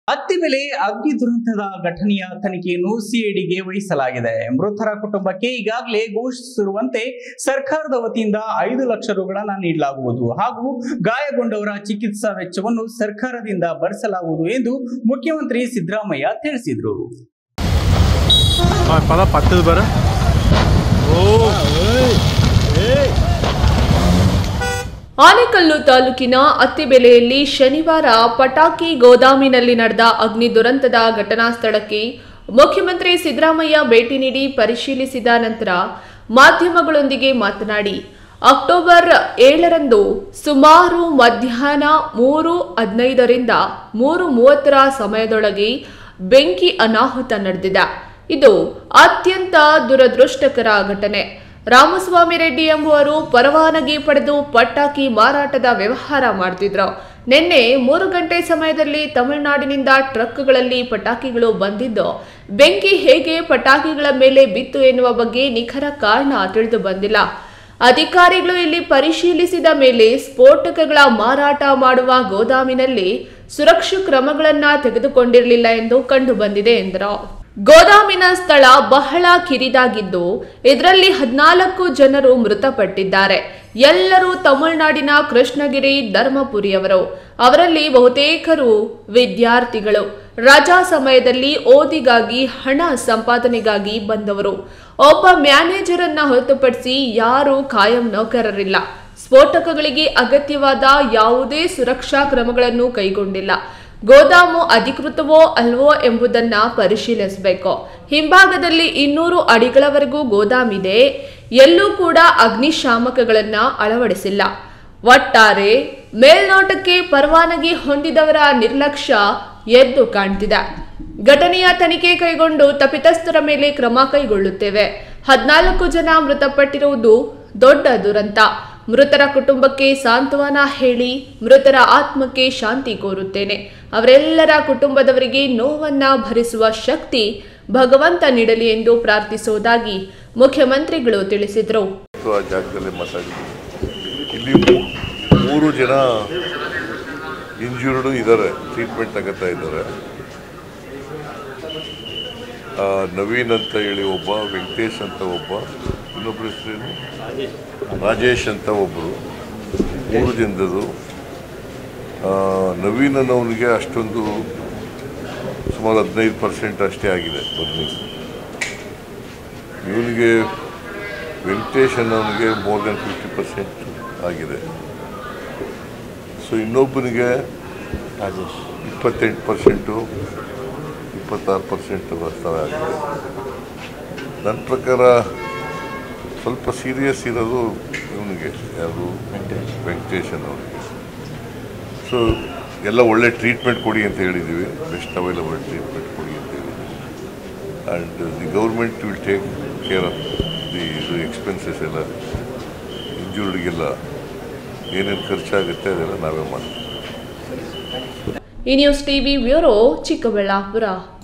ಅತ್ತಿಬೆಲೆ ಅಗ್ನಿ ದುರಂತದ ಘಟನೆಯ ತನಿಖೆಯನ್ನು ಸಿಐಡಿಗೆ ವಹಿಸಲಾಗಿದೆ ಮೃತರ ಕುಟುಂಬಕ್ಕೆ ಈಗಾಗಲೇ ಘೋಷಿಸಿರುವಂತೆ ಸರ್ಕಾರದ ವತಿಯಿಂದ ಐದು ಲಕ್ಷ ರುಗಳನ್ನ ನೀಡಲಾಗುವುದು ಹಾಗೂ ಗಾಯಗೊಂಡವರ ಚಿಕಿತ್ಸಾ ವೆಚ್ಚವನ್ನು ಸರ್ಕಾರದಿಂದ ಭರಿಸಲಾಗುವುದು ಎಂದು ಮುಖ್ಯಮಂತ್ರಿ ಸಿದ್ದರಾಮಯ್ಯ ತಿಳಿಸಿದರು ಆ, ಪದ ಪತ್ತದ ಬರ ಓ ಆನೇಕಲ್ಲು ತಾಲೂಕಿನ ಅತ್ತಿಬೆಲೆಯಲ್ಲಿ ಶನಿವಾರ ಪಟಾಕಿ ಗೋದಾಮಿನಲ್ಲಿ ನಡೆದ ಅಗ್ನಿ ದುರಂತದ ಘಟನಾ ಸ್ಥಳಕ್ಕೆ ಮುಖ್ಯಮಂತ್ರಿ ಸಿದ್ದರಾಮಯ್ಯ ಭೇಟಿ ನೀಡಿ ಪರಿಶೀಲಿಸಿದ ನಂತರ ಮಾಧ್ಯಮಗಳೊಂದಿಗೆ ಮಾತನಾಡಿ ಅಕ್ಟೋಬರ್ ಏಳರಂದು ಸುಮಾರು ಮಧ್ಯಾಹ್ನ ಮೂರು ಹದಿನೈದರಿಂದ ಮೂರು ಮೂವತ್ತರ ಸಮಯದೊಳಗೆ ಬೆಂಕಿ ಅನಾಹುತ ನಡೆದಿದೆ ಇದು ಅತ್ಯಂತ ದುರದೃಷ್ಟಕರ ಘಟನೆ ರಾಮಸ್ವಾಮಿ ರೆಡ್ಡಿ ಎಂಬುವರು ಪರವಾನಗಿ ಪಡೆದು ಪಟಾಕಿ ಮಾರಾಟದ ವ್ಯವಹಾರ ಮಾಡ್ತಿದ್ರು ನಿನ್ನೆ ಮೂರು ಗಂಟೆ ಸಮಯದಲ್ಲಿ ತಮಿಳುನಾಡಿನಿಂದ ಟ್ರಕ್ಗಳಲ್ಲಿ ಪಟಾಕಿಗಳು ಬಂದಿದ್ದು ಬೆಂಕಿ ಹೇಗೆ ಪಟಾಕಿಗಳ ಮೇಲೆ ಬಿತ್ತು ಎನ್ನುವ ಬಗ್ಗೆ ನಿಖರ ಕಾರಣ ತಿಳಿದು ಬಂದಿಲ್ಲ ಅಧಿಕಾರಿಗಳು ಇಲ್ಲಿ ಪರಿಶೀಲಿಸಿದ ಮೇಲೆ ಸ್ಫೋಟಕಗಳ ಮಾರಾಟ ಮಾಡುವ ಗೋದಾಮಿನಲ್ಲಿ ಸುರಕ್ಷಾ ಕ್ರಮಗಳನ್ನ ತೆಗೆದುಕೊಂಡಿರಲಿಲ್ಲ ಎಂದು ಕಂಡು ಬಂದಿದೆ ಎಂದರು ಗೋದಾಮಿನ ಸ್ಥಳ ಬಹಳ ಕಿರಿದಾಗಿದ್ದು ಇದರಲ್ಲಿ ಹದಿನಾಲ್ಕು ಜನರು ಮೃತಪಟ್ಟಿದ್ದಾರೆ ಎಲ್ಲರೂ ತಮಿಳುನಾಡಿನ ಕೃಷ್ಣಗಿರಿ ಧರ್ಮಪುರಿಯವರು ಅವರಲ್ಲಿ ಬಹುತೇಕರು ವಿದ್ಯಾರ್ಥಿಗಳು ರಜಾ ಸಮಯದಲ್ಲಿ ಓದಿಗಾಗಿ ಹಣ ಸಂಪಾದನೆಗಾಗಿ ಬಂದವರು ಒಬ್ಬ ಮ್ಯಾನೇಜರ್ ಅನ್ನ ಹೊರತುಪಡಿಸಿ ಯಾರೂ ಕಾಯಂ ನೌಕರರಿಲ್ಲ ಸ್ಫೋಟಕಗಳಿಗೆ ಅಗತ್ಯವಾದ ಯಾವುದೇ ಸುರಕ್ಷಾ ಕ್ರಮಗಳನ್ನು ಕೈಗೊಂಡಿಲ್ಲ ಗೋದಾಮು ಅಧಿಕೃತವೋ ಅಲ್ವೋ ಎಂಬುದನ್ನ ಪರಿಶೀಲಿಸಬೇಕು ಹಿಂಭಾಗದಲ್ಲಿ ಇನ್ನೂರು ಅಡಿಗಳವರೆಗೂ ಗೋದಾಮಿದೆ ಎಲ್ಲೂ ಕೂಡ ಅಗ್ನಿಶಾಮಕಗಳನ್ನ ಅಳವಡಿಸಿಲ್ಲ ಒಟ್ಟಾರೆ ಮೇಲ್ನೋಟಕ್ಕೆ ಪರವಾನಗಿ ಹೊಂದಿದವರ ನಿರ್ಲಕ್ಷ್ಯ ಎದ್ದು ಕಾಣ್ತಿದೆ ಘಟನೆಯ ತನಿಖೆ ಕೈಗೊಂಡು ತಪ್ಪಿತಸ್ಥರ ಮೇಲೆ ಕ್ರಮ ಕೈಗೊಳ್ಳುತ್ತೇವೆ ಹದಿನಾಲ್ಕು ಜನ ಮೃತಪಟ್ಟಿರುವುದು ದೊಡ್ಡ ದುರಂತ ಮೃತರ ಕುಟುಂಬಕ್ಕೆ ಸಾಂತ್ವನ ಹೇಳಿ ಮೃತರ ಆತ್ಮಕ್ಕೆ ಶಾಂತಿ ಕೋರುತ್ತೇನೆ ಅವರೆಲ್ಲರ ಕುಟುಂಬದವರಿಗೆ ನೋವನ್ನ ಭರಿಸುವ ಶಕ್ತಿ ಭಗವಂತ ನೀಡಲಿ ಎಂದು ಪ್ರಾರ್ಥಿಸುವುದಾಗಿ ಮುಖ್ಯಮಂತ್ರಿಗಳು ತಿಳಿಸಿದರು ಆ ಜಾಗದಲ್ಲೇ ಮಾತಾಡಿದ್ವಿ ಇಲ್ಲಿ ಮೂ- ಮೂರು ಜನ ಇಂಜೂರ್ಡು ಇದ್ದಾರೆ ಟ್ರೀಟ್ಮೆಂಟ್ ತಗೋತಾ ಇದ್ದಾರೆ ಆ, ನವೀನ್ ಅಂತ ಹೇಳಿ ಒಬ್ಬ ವೆಂಕಟೇಶ್ ಅಂತ ಒಬ್ಬ ಇನ್ನೊಬ್ಬರ ಹೆಸರೇನು ರಾಜೇಶ್ ಅಂತ ಒಬ್ಬರು ಮೂರು ಜನದದು ಆ, ನವೀನ್ ಅನ್ನೋನಿಗೆ ಅಷ್ಟೊಂದು ಸುಮಾರು ಹದಿನೈದು ಪರ್ಸೆಂಟ್ ಅಷ್ಟೇ ಆಗಿದೆ ಬನ್ನಿ ಇವನಿಗೆ ವೆಂಕಟೇಶ್ ಅನ್ನೋನಿಗೆ ಮೋರ್ ದೆನ್ ಫಿಫ್ಟಿ ಪರ್ಸೆಂಟ್ ಆಗಿದೆ ಸೊ ಇನ್ನೊಬ್ಬನಿಗೆ ರಾಜೇಶ್ ಇಪ್ಪತ್ತೆಂಟು ಪರ್ಸೆಂಟು ಇಪ್ಪತ್ತಾರು ಪರ್ಸೆಂಟ್ ಬರ್ತವೆ ಆಗಿದೆ ನನ್ನ ಪ್ರಕಾರ ಸ್ವಲ್ಪ ಸೀರಿಯಸ್ ಇರೋದು ಇವನಿಗೆ ಯಾವುದು ವೆಂಕಟೇಶ್ ವೆಂಕಟೇಶ್ ಅನ್ನೋನಿಗೆ ಸೊ ಎಲ್ಲ ಒಳ್ಳೆ ಟ್ರೀಟ್ಮೆಂಟ್ ಕೊಡಿ ಅಂತ ಹೇಳಿದ್ದೀವಿ ಬೆಸ್ಟ್ ಅವೈಲಬಲ್ ಟ್ರೀಟ್ಮೆಂಟ್ ಕೊಡಿ ಅಂತ ಹೇಳಿದ್ದೀವಿ and the government will take care of the ಇದು ಎಕ್ಸ್ಪೆನ್ಸಸ್ ಎಲ್ಲ ಇಂಜೂರ್ಡ್ಗೆಲ್ಲ ಏನೇನು ಖರ್ಚಾಗುತ್ತೆ ಅದೆಲ್ಲ ನಾವೇ ಮಾಡ್ತೀವಿ ಈ ನ್ಯೂಸ್ ಟಿವಿ ಬ್ಯೂರೋ ಚಿಕ್ಕಬಳ್ಳಾಪುರ